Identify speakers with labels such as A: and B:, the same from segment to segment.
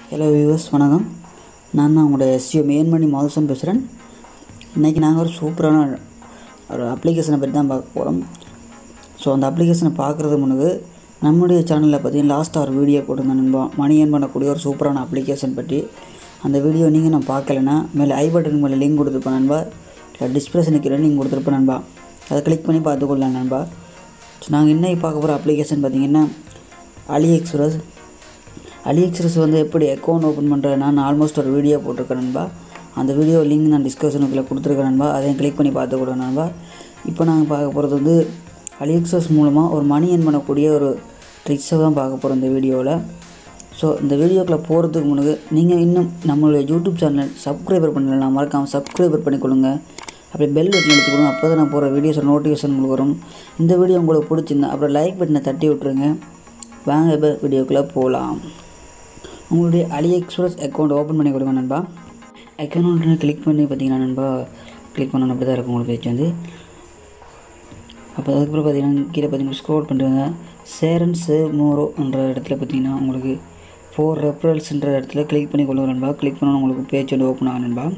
A: hello viewers வணக்கம் நான் தான் உங்களோட எஸ்யூ மேன்மணி மாதுசன் பேசுகிறேன் இன்றைக்கி நாங்கள் ஒரு சூப்பரான ஒரு அப்ளிகேஷனை பற்றி தான் பார்க்க போகிறோம் ஸோ அந்த அப்ளிகேஷனை பார்க்குறது முன்னுக்கு நம்முடைய சேனலில் பார்த்தீங்கன்னா லாஸ்ட்டாக ஒரு வீடியோ போட்டிருந்தேன் நண்பா மணி ஏர்ன் பண்ணக்கூடிய ஒரு சூப்பரான அப்ளிகேஷன் பற்றி அந்த வீடியோ நீங்கள் நான் பார்க்கலன்னா மேலே ஐ பட்டனுக்கு மேலே லிங்க் கொடுத்துருப்பேன் நண்பா இல்லை டிஸ்பிளேஷனுக்கு லிங்க் கொடுத்துருப்பேன் நண்பா அதை கிளிக் பண்ணி பார்த்துக்கொள்ளலாம் நண்பா ஸோ நாங்கள் இன்னைக்கு பார்க்க போகிற அப்ளிகேஷன் பார்த்தீங்கன்னா அலி எக்ஸ்பிரஸ் அலி எக்ஸ்பிரஸ் வந்து எப்படி அக்கௌண்ட் ஓப்பன் பண்ணுறது நான் ஆல்மோஸ்ட் ஒரு வீடியோ போட்டிருக்கேன் நண்பா அந்த வீடியோ லிங்க் நான் டிஸ்கஷனுக்குள்ளே கொடுத்துருக்கேன் நண்பா அதையும் கிளிக் பண்ணி பார்த்துக்கூட நண்பா இப்போ நாங்கள் பார்க்க போகிறது வந்து அலி எக்ஸ்பிரஸ் மூலமாக ஒரு மணி என் பண்ணக்கூடிய ஒரு ட்ரிக்ஸை தான் பார்க்க போகிறோம் இந்த வீடியோவில் ஸோ இந்த வீடியோக்குள்ளே போகிறதுக்கு முன்னாடி நீங்கள் இன்னும் நம்மளுடைய யூடியூப் சேனல் சப்ஸ்கிரைபர் பண்ணலாம் மறக்காமல் சப்ஸ்கிரைபர் பண்ணிக்கொள்ளுங்க அப்படி பெல் பட்டன் எடுத்துக்கணும் அப்போ தான் நான் போகிற வீடியோஸ் நோட்டிஃபிகேஷன் உங்களுக்கு வரும் இந்த வீடியோ உங்களுக்கு பிடிச்சிருந்தா அப்புறம் லைக் பட்டனை தட்டி விட்ருங்க வாங்க இப்போ வீடியோக்குள்ளே போகலாம் உங்களுடைய அலி எக்ஸ்பிரஸ் அக்கௌண்ட் ஓப்பன் பண்ணி கொடுங்க நண்பா அக்கௌண்ட் கிளிக் பண்ணி பார்த்தீங்கன்னா நண்பா கிளிக் பண்ணணும் அப்படி தான் இருக்கும் உங்களுக்கு பேஜ் வந்து அப்போ அதுக்கப்புறம் பார்த்தீங்கன்னா கீழே பார்த்தீங்கன்னா ஸ்க்ரோல் பண்ணுறாங்க சேரன் சேவ் மோரோ என்ற இடத்துல பார்த்தீங்கன்னா உங்களுக்கு ஃபோர் ரெஃபரல்ஸ்ன்ற இடத்துல கிளிக் பண்ணி கொள்ளுங்க நண்பா கிளிக் பண்ணணும் உங்களுக்கு பேஜ் வந்து ஓப்பன் ஆகும் நண்பா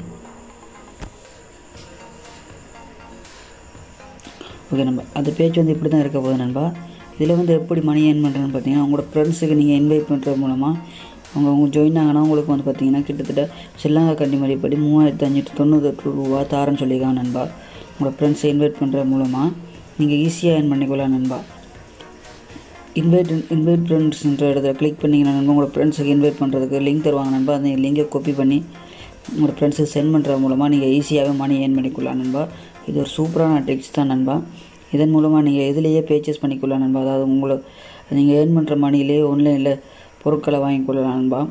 A: ஓகே நண்பா அந்த பேஜ் வந்து இப்படி தான் இருக்க போகுது நண்பா இதில் வந்து எப்படி மணி ஏர்ன் பண்ணுறதுன்னு பார்த்தீங்கன்னா உங்களோட ஃப்ரெண்ட்ஸுக்கு நீங்கள் இன்வைட் பண்ணுறது மூலமாக அவங்க அவங்க ஜாயின் ஆகினா உங்களுக்கு வந்து பார்த்தீங்கன்னா கிட்டத்தட்ட ஸ்ரீலங்கா கண்டி மதிப்படி மூவாயிரத்து அஞ்சூற்றி தொண்ணூத்தெட்டு ரூபா தாரன்னு சொல்லியிருக்காங்க நண்பா உங்களோட ஃப்ரெண்ட்ஸை இன்வைட் பண்ணுறது மூலமாக நீங்கள் ஈஸியாக ஏர்ன் பண்ணிக்கொள்ளலாம் நண்பா இன்வைட் இன்வைட் ஃப்ரெண்ட்ஸ்ன்ற இடத்துல கிளிக் பண்ணிங்கன்னா நண்பா உங்களோட ஃப்ரெண்ட்ஸுக்கு இன்வைட் பண்ணுறதுக்கு லிங்க் தருவாங்க நண்பா அந்த லிங்கை காப்பி பண்ணி உங்களோட ஃப்ரெண்ட்ஸுக்கு சென்ட் பண்ணுறது மூலமாக நீங்கள் ஈஸியாகவே மணி ஏர்ன் பண்ணிக்கொள்ளலாம் நண்பா இது ஒரு சூப்பரான ட்ரிக்ஸ் தான் நண்பா இதன் மூலமாக நீங்கள் எதுலேயே பேச்சஸ் பண்ணிக்கொள்ளலாம் நண்பா அதாவது உங்களை நீங்கள் ஏர்ன் பண்ணுற மணியிலே ஆன்லைனில் பொருட்களை வாங்கிக்கொள்ளலாம் நண்பா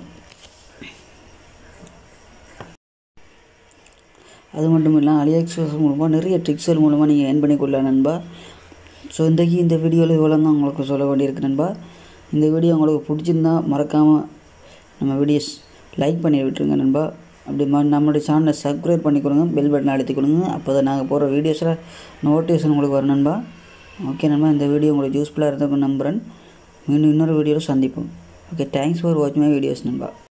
A: அது மட்டும் இல்லாமல் அலிஎக்ஸ்பிரஸ் மூலமாக நிறைய ட்ரிக்ஸ்கள் மூலமாக நீங்கள் ஏர்ன் பண்ணிக்கொள்ளலாம் நண்பா ஸோ இன்றைக்கி இந்த வீடியோவில் இவ்வளோ தான் உங்களுக்கு சொல்ல வேண்டியிருக்கு நண்பா இந்த வீடியோ உங்களுக்கு பிடிச்சிருந்தா மறக்காமல் நம்ம வீடியோஸ் லைக் பண்ணி விட்டுருங்க நண்பா அப்படி ம நம்மளுடைய சேனலை சப்ஸ்கிரைப் பண்ணி கொடுங்க பெல் பட்டன் அழுத்தி கொடுங்க அப்போ தான் நாங்கள் போகிற வீடியோஸில் நோட்டிஃபிகேஷன் உங்களுக்கு வரும் நண்பா ஓகே நண்பா இந்த வீடியோ உங்களுக்கு யூஸ்ஃபுல்லாக இருந்தப்போ நம்புகிறேன் மீண்டும் இன்னொரு வீடியோவில் சந்திப்போம் ஓகே தேங்க்ஸ் ஃபார் வாட்சிங் மை வீடியோஸ் நண்பா